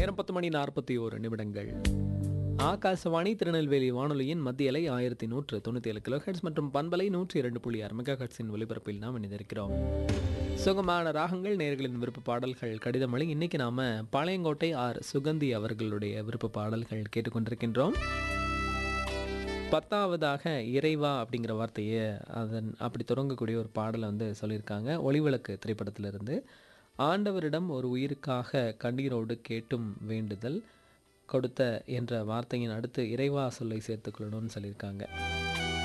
நேரம் பத்து மணி நாற்பத்தி ஒரு நிமிடங்கள் ஆகாசவாணி திருநெல்வேலி வானொலியின் மத்திய அலை ஆயிரத்தி நூற்று தொண்ணூற்றி ஏழு கிலோஹெட்ஸ் மற்றும் பண்பலை நூற்றி இரண்டு புள்ளி ஆறு மெகா ஹெட்ஸின் ஒலிபரப்பில் நாம் இணைந்திருக்கிறோம் சுகமான ராகங்கள் நேர்களின் விருப்ப பாடல்கள் கடிதமொழி இன்னைக்கு நாம பாளையங்கோட்டை ஆர் சுகந்தி அவர்களுடைய விருப்ப பாடல்கள் கேட்டுக்கொண்டிருக்கின்றோம் பத்தாவதாக இறைவா அப்படிங்கிற வார்த்தையை அதன் அப்படி தொடங்கக்கூடிய ஒரு பாடலை வந்து சொல்லியிருக்காங்க ஒளிவிளக்கு திரைப்படத்திலிருந்து ஆண்டவரிடம் ஒரு உயிருக்காக கண்ணீரோடு கேட்டும் வேண்டுதல் கொடுத்த என்ற வார்த்தையின் அடுத்து இறைவா சொல்லை சேர்த்துக்கொள்ளணும்னு சொல்லியிருக்காங்க